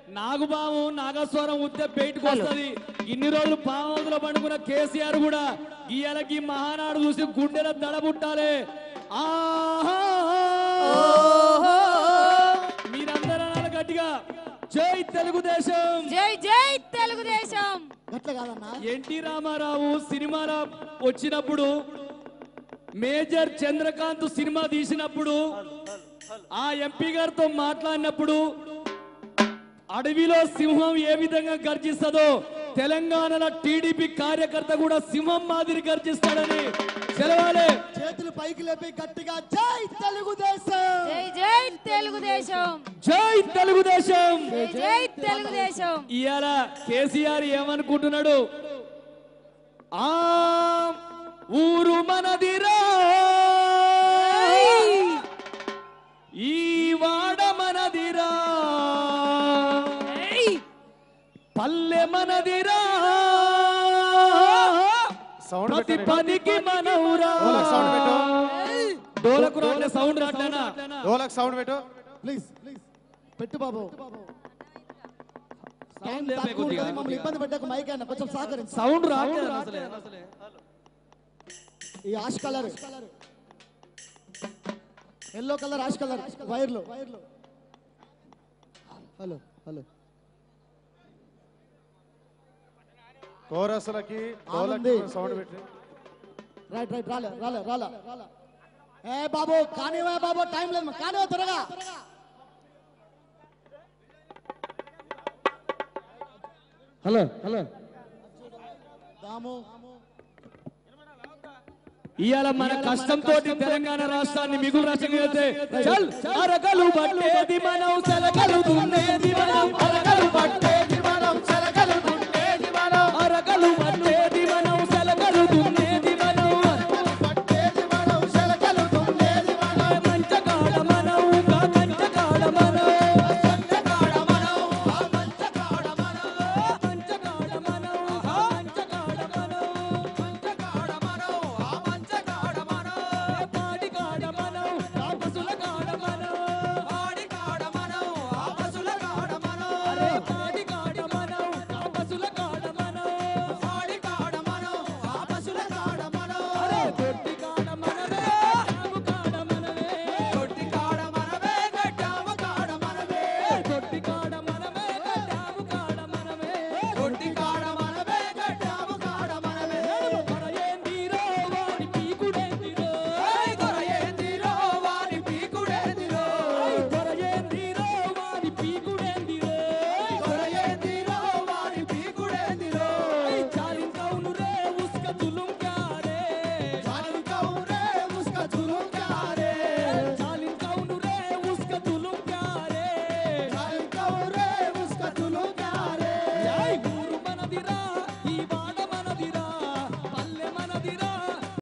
నాగుపాము నాగస్వరం ఉత్తే బయటకు వస్తుంది ఇన్ని రోజులు పాములో పండుకున్న కేసీఆర్ కూడా గీయలకి మహానాడు చూసి గుండెల దడబుట్టాలి ఆహా మీరందరూ అనాలి గట్టిగా జై తెలుగుదేశం జై జై తెలుగుదేశం గట్ల కాదన్నా ఎన్టీ రామారావు సినిమాలో వచ్చినప్పుడు మేజర్ చంద్రకాంత్ సినిమా తీసినప్పుడు ఆ ఎంపీ గారితో మాట్లాడినప్పుడు అడవిలో సింహం ఏ విధంగా గర్జిస్తుందో తెలంగాణలో టీడీపీ కార్యకర్త కూడా సింహం మాదిరి గర్జిస్తాడని తెలవాలి చేతులు పైకి లేపి గట్టిగా జై తెలుగుదేశం జై జై తెలుగుదేశం జై తెలుగుదేశం జై జై తెలుగుదేశం ఇవాళ కేసీఆర్ ఏమనుకుంటున్నాడు ఆ ఊరు మనదిరా ఈ వాడ మనదిరా పల్లె మనదిరా సౌండ్ ప్రతి పెట్టండి. పనికి మనవురా డోలక్ సౌండ్ పెట్టు. డోలకు రాట్లే సౌండ్ రాట్లేనా డోలక్ సౌండ్ పెట్టు ప్లీజ్ ప్లీజ్ పెట్టు బాబు టైం సౌండ్ లేపే తక్కువ కొద్దిగా. ఉంటుంది, మమ్మల్ని ఇబ్బంది పెట్టక మైక్ అయినా కొంచెం సహకరించి సౌండ్ రాట్లేదు అసలే ఈ ash colour yellow colour ash colour వైర్లు హలో హలో కోరసులకి డోలక్ ఆనంది. సౌండ్ పెట్టి రైట్ రైట్ రాలే రాలే రాలే ఏ బాబు కానివే బాబు టైం లేదు కానివే త్వరగా హలో హలో దాము ఇవాళ మన కష్టంతో తెలంగాణ రాష్ట్రాన్ని మిగులు రాష్ట్రంగా అయితే చల్ అరకలు పట్టేది మనం సెలకలు దున్నేది మనం అరకలు పట్టేది మనం సెలకలు దున్నేది మనం అరకలు పట్టేది మనం సెలకలు దున్నేది మనం పట్టేది మనం సెలకలు దున్నేది మనం మంచకాడ మనం గా కంచకాడ మనం మంచకాడ మనం ఆ మంచకాడ మనం మంచకాడ మనం ఆ మంచకాడ మనం మంచకాడ మనం ఆ మంచకాడ మనం పాడి కాడ మనం ఆ పసుల కాడ మనం పాడి కాడ మనం ఆ పసుల కాడ మనం అరే పాడి కాడ మనం ఆ పసుల కాడ మనం పాడి కాడ మనం ఆ పసుల కాడ మనం అరే దొడ్డి కాడ మనమే డాము కాడ మనమే దొడ్డి కాడ మనమే గడ్డాము కాడ మనమే దొడ్డి కాడ